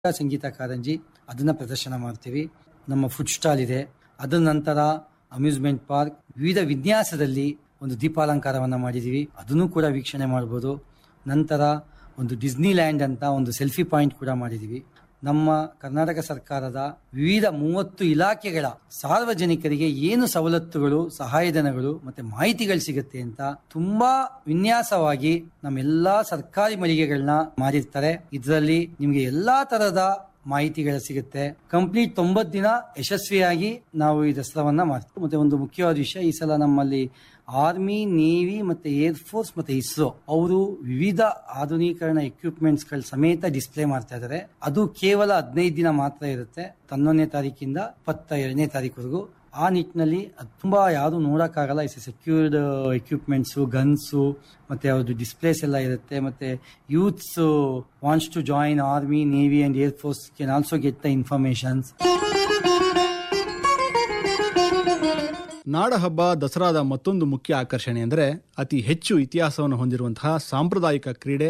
ಸಂಗೀತ ಕಾರಂಜಿ ಅದನ್ನ ಪ್ರದರ್ಶನ ಮಾಡ್ತೀವಿ ನಮ್ಮ ಫುಡ್ ಸ್ಟಾಲ್ ಇದೆ ಅದರ ನಂತರ ಅಮ್ಯೂಸ್ಮೆಂಟ್ ಪಾರ್ಕ್ ವಿವಿಧ ವಿನ್ಯಾಸದಲ್ಲಿ ಒಂದು ದೀಪಾಲಂಕಾರವನ್ನ ಮಾಡಿದೀವಿ ಅದನ್ನು ಕೂಡ ವೀಕ್ಷಣೆ ಮಾಡ್ಬೋದು ನಂತರ ಒಂದು ಡಿಸ್ನಿ ಲ್ಯಾಂಡ್ ಅಂತ ಒಂದು ಸೆಲ್ಫಿ ಪಾಯಿಂಟ್ ಕೂಡ ಮಾಡಿದೀವಿ ನಮ್ಮ ಕರ್ನಾಟಕ ಸರ್ಕಾರದ ವಿವಿಧ ಮೂವತ್ತು ಇಲಾಖೆಗಳ ಸಾರ್ವಜನಿಕರಿಗೆ ಏನು ಸವಲತ್ತುಗಳು ಸಹಾಯಧನಗಳು ಮತ್ತೆ ಮಾಹಿತಿಗಳು ಸಿಗುತ್ತೆ ಅಂತ ತುಂಬಾ ವಿನ್ಯಾಸವಾಗಿ ನಮ್ಮೆಲ್ಲಾ ಸರ್ಕಾರಿ ಮಳಿಗೆಗಳನ್ನ ಮಾಡಿರ್ತಾರೆ ಇದರಲ್ಲಿ ನಿಮ್ಗೆ ಎಲ್ಲಾ ತರಹದ ಮಾಹಿತಿಗಳು ಸಿಗುತ್ತೆ ಕಂಪ್ಲೀಟ್ ತೊಂಬತ್ತು ದಿನ ಯಶಸ್ವಿಯಾಗಿ ನಾವು ಈ ದಸರಾವನ್ನ ಮಾಡ್ತೀವಿ ಮತ್ತೆ ಒಂದು ಮುಖ್ಯವಾದ ವಿಷಯ ಈ ಸಲ ನಮ್ಮಲ್ಲಿ ಆರ್ಮಿ ನೇವಿ ಮತ್ತೆ ಏರ್ ಫೋರ್ಸ್ ಮತ್ತೆ ಇಸ್ರೋ ಅವರು ವಿವಿಧ ಆಧುನೀಕರಣ ಎಕ್ವಿಪ್ಮೆಂಟ್ಸ್ ಗಳ ಸಮೇತ ಡಿಸ್ಪ್ಲೇ ಮಾಡ್ತಾ ಇದ್ದಾರೆ ಅದು ಕೇವಲ ಹದಿನೈದು ದಿನ ಮಾತ್ರ ಇರುತ್ತೆ ಹನ್ನೊಂದನೇ ತಾರೀಕಿಂದ ಇಪ್ಪತ್ತ ಎರಡನೇ ತಾರೀಕುವರೆಗೂ ಆ ನಿಟ್ಟಿನಲ್ಲಿ ಅದ್ ತುಂಬಾ ಯಾವುದು ನೋಡಕ್ಕಾಗಲ್ಲ ಇಸ್ ಸೆಕ್ಯೂರ್ಡ್ ಎಕ್ವಿಪ್ಮೆಂಟ್ಸ್ ಗನ್ಸು ಮತ್ತೆ ಅವ್ರದ್ದು ಡಿಸ್ಪ್ಲೇಸ್ ಎಲ್ಲ ಇರುತ್ತೆ ಮತ್ತೆ youths wants to join army navy and air force can also get the informations ನಾಡಹಬ್ಬ ದಸರಾದ ಮತ್ತೊಂದು ಮುಖ್ಯ ಆಕರ್ಷಣೆ ಅಂದರೆ ಅತಿ ಹೆಚ್ಚು ಇತಿಹಾಸವನ್ನು ಹೊಂದಿರುವಂತಹ ಸಾಂಪ್ರದಾಯಿಕ ಕ್ರೀಡೆ